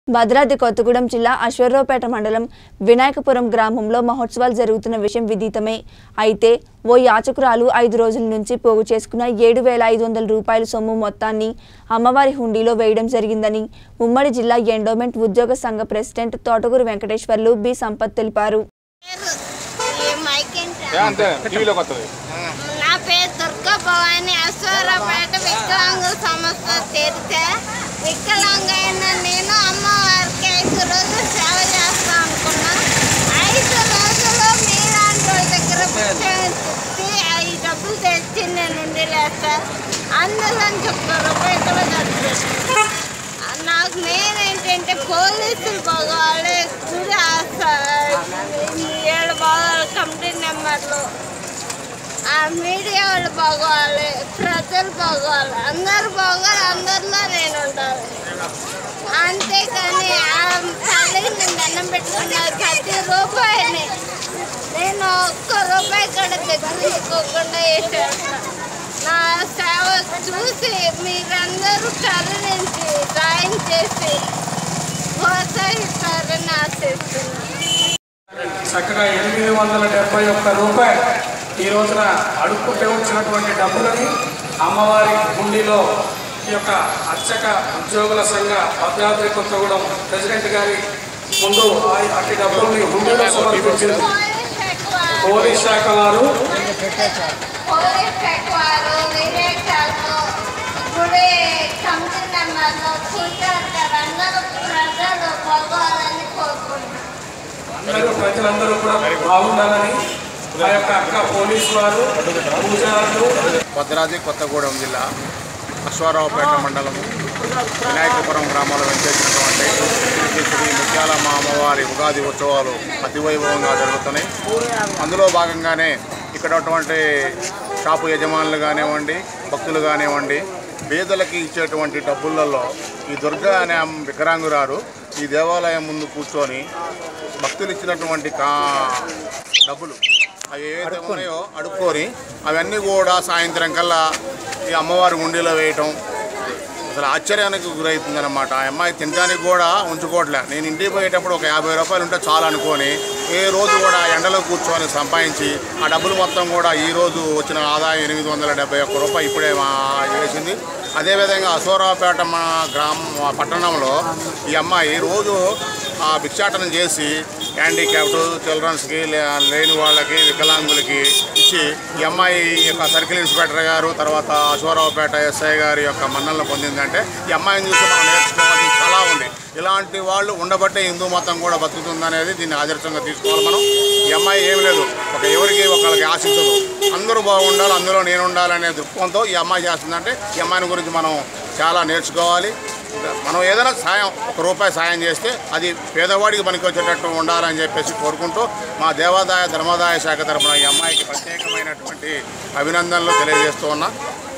భద్రాద్రి కొత్తగూడెం జిల్లా అశ్వరావుపేట మండలం వినాయకపురం గ్రామంలో మహోత్సవాలు జరుగుతున్న విషయం విదితమే అయితే ఓ యాచకురాలు ఐదు రోజుల నుంచి పోగు చేసుకున్న ఏడు వేల ఐదు వందల రూపాయల సొమ్ము మొత్తాన్ని అమ్మవారి హుండీలో వేయడం జరిగిందని ఉమ్మడి జిల్లా ఎండోమెంట్ ఉద్యోగ సంఘ ప్రెసిడెంట్ తోటగూరు వెంకటేశ్వర్లు బి సంపత్ తెలిపారు ఈ మైక్ ఏంట్రా? ఏ అంతే టీవీలోకి వస్తుంది నా పేరు దుర్గా భవాని అశ్వరపేట వికలాంగుల సంస్థ చేరితే వికలాంగైన నేను అమ్మవారికి ఐదు రోజులు సేవ చేస్తా అనుకున్నా ఐదు రోజులు మీలాంటి వాళ్ళ దగ్గర కూర్చొని ఐదు డబ్బులు తెచ్చి నేను ఉండలేస్తా అందులో ఒక్క రూపాయి కూడా ఖర్చు నాకు మెయిన్ ఏంటంటే పోలీసులు బాగోవాలి గుడి ఏడు బాగోవాలి కమిటీ నెంబర్లు ఆ మీడియా వాళ్ళు బాగోవాలి ప్రజలు బాగోవాలి అందరు బాగోవాలి అందరిలో నేను ఉండాలి అంతేకాని ఆ తల్లికి నేను దండం పెట్టుకున్నాను ప్రతి రూపాయిని నేను ఒక్క రూపాయి కూడా తెచ్చుకోకుండా వేసేస్తాను నా సేవ చూసి మీరందరూ కరుణించి సాయం చేసి ప్రోత్సహిస్తారని ఆశిస్తున్నాను చక్కగా ఎనిమిది వందల డెబ్బై ఒక్క రూపాయలు ఈ రోజున అడుక్కుంటే వచ్చినటువంటి డబ్బులని అమ్మవారి హుండీలో ఈ యొక్క అర్చక ఉద్యోగుల సంఘ భద్రాద్రి కొత్తగూడెం ప్రెసిడెంట్ గారి ముందు ఆ- అట్టి డబ్బుల్ని హుండీలో సమర్పించింది పోలీస్ శాఖ వారు పోలీస్ శాఖ వారు పోలీస్ శాఖ వారు విలేకరులు గుడి కమిటీ మెంబర్లు పూజారులు అందరూ ప్రజలు బాగోవాలని కోరుకుంటున్నాను అందరూ ప్రజలందరూ కూడా బాగుండాలని ఆ యొక్క అక్క పోలీసు వారు పూజారులు భద్రాద్రి కొత్తగూడెం జిల్లా అశ్వారావుపేట మండలం వినాయకపురం గ్రామంలో వెంచేసినటువంటి శ్రీ శ్రీ ముత్యాలమ్మ అమ్మవారి ఉగాది ఉత్సవాలు అతివైభవంగా జరుగుతున్నాయి అందులో భాగంగానే ఇక్కడ ఉన్నటువంటి షాపు యజమానులు కానివ్వండి భక్తులు కానివ్వండి పేదలకి ఇచ్చేటువంటి డబ్బులలో ఈ దుర్గా అనే అమ్మ వికరాంగురారు ఈ దేవాలయం ముందు కూర్చొని భక్తులు ఇచ్చినటువంటి కా డబ్బులు అవి ఏవైతే ఉన్నాయో అడుక్కొని అవన్నీ కూడా సాయంత్రం కల్లా ఈ అమ్మవారి ఉండిలో వేయటం అసలు ఆశ్చర్యానికి గురవుతుందన్నమాట ఆ అమ్మాయి తినడానికి కూడా ఉంచుకోవట్లే నేను ఇంటికి పోయేటప్పుడు ఒక యాభై రూపాయలు ఉంటే చాలు అనుకొని ఏ రోజు కూడా ఎండలో కూర్చొని సంపాదించి ఆ డబ్బులు మొత్తం కూడా ఈ రోజు వచ్చిన ఆదాయం ఎనిమిది వందల డెబ్బై ఒక్క రూపాయి ఇప్పుడే మా వేసింది అదేవిధంగా అశోరావుపేట మా గ్రామ మా పట్టణంలో ఈ అమ్మాయి రోజు ఆ భిక్షాటనం చేసి హ్యాండిక్యాప్డ్ చిల్డ్రన్స్కి లేని వాళ్ళకి వికలాంగులకి ఇచ్చి ఈ అమ్మాయి యొక్క సర్కిల్ ఇన్స్పెక్టర్ గారు తర్వాత అశోరావుపేట ఎస్ఐ గారి యొక్క మన్నలను పొందిందంటే ఈ అమ్మాయిని చూసి మనం నేర్చుకోవాల్సింది చాలా ఉంది ఇలాంటి వాళ్ళు ఉండబట్టే హిందూ మతం కూడా బతుకుతుందనేది దీన్ని ఆదర్శంగా తీసుకోవాలి మనం ఈ అమ్మాయి ఏం లేదు ఒక ఎవరికి ఒకళ్ళకి ఆశించదు అందరూ బాగుండాలి అందులో నేను ఉండాలనే దృక్పథంతో ఈ అమ్మాయి చేస్తుందంటే ఈ అమ్మాయిని గురించి మనం చాలా నేర్చుకోవాలి మనం ఏదైనా సాయం ఒక రూపాయి సాయం చేస్తే అది పేదవాడికి పనికి వచ్చేటట్టు ఉండాలని చెప్పేసి కోరుకుంటూ మా దేవాదాయ ధర్మాదాయ శాఖ తరఫున ఈ అమ్మాయికి ప్రత్యేకమైనటువంటి అభినందనలు తెలియజేస్తూ ఉన్నా